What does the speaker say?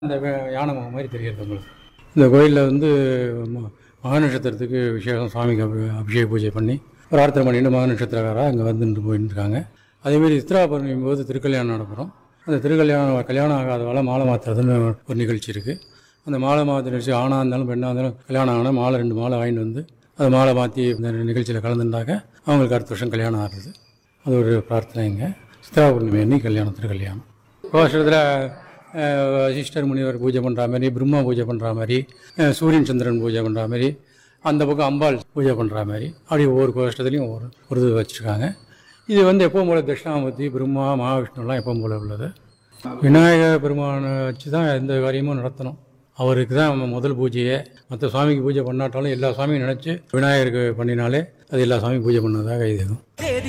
இந்த வே- யானை முகம் மாதிரி தெரிகிறது உங்களுக்கு இந்த கோயிலில் வந்து ம- மகா நட்சத்திரத்துக்கு விசேஷம் சுவாமிக்கு அபி- அபிஷேக பூஜை பண்ணி பிரார்த்தனை பண்ணிட்டு மகா நட்சத்திரக்காராக அங்கே வந்துட்டு போயிட்டு இருக்காங்க அதேமாரி சித்ரா பௌர்ணமி போது திருக்கல்யாணம் நடக்கிறோம் அந்த திருக்கல்யாணம் கல்யாணம் ஆகாதவால மாலை மாற்றுறதுன்னு ஒரு நிகழ்ச்சி இருக்குது அந்த மாலை மாற்ற நிகழ்ச்சி ஆணாக இருந்தாலும் பெண்ணாக இருந்தாலும் கல்யாணம் ஆனால் மாலை ரெண்டு மாலை வாங்கிட்டு வந்து அது மாலை மாற்றி இந்த நிகழ்ச்சியில் கலந்துட்டாக்க அவங்களுக்கு அடுத்த வருஷம் கல்யாணம் ஆகுது அது ஒரு பிரார்த்தனைங்க சித்ரா பௌர்ணமி அன்னைக்கு கல்யாணம் திருக்கல்யாணம் கோஷத்தில் வசிஷ்டர் முனிவர் பூஜை பண்ணுற மாதிரி பிரம்மா பூஜை பண்ணுற மாதிரி அஹ், சூரியன் சந்திரன் பூஜை பண்ணுற மாதிரி அந்த பக்கம் அம்பாள் பூஜை பண்ணுற மாதிரி அப்படி ஒவ்வொரு கோஷ்டத்துலையும் ஒவ்வொரு ஒரு இது வச்சுருக்காங்க இது வந்து எப்பவும் போல தட்சிணாமூர்த்தி பிரம்மா மகாவிஷ்ணுலாம் எப்பவும் போல உள்ளது விநாயகர் பெருமானை வச்சு தான் எந்த காரியமும் நடத்தணும் அவருக்கு தான் நம்ம முதல் பூஜையே மற்ற சுவாமிக்கு பூஜை பண்ணாட்டாலும் எல்லா சுவாமியும் நினச்சி விநாயகருக்கு பண்ணினாலே அது எல்லா சுவாமியும் பூஜை பண்ணதாக இது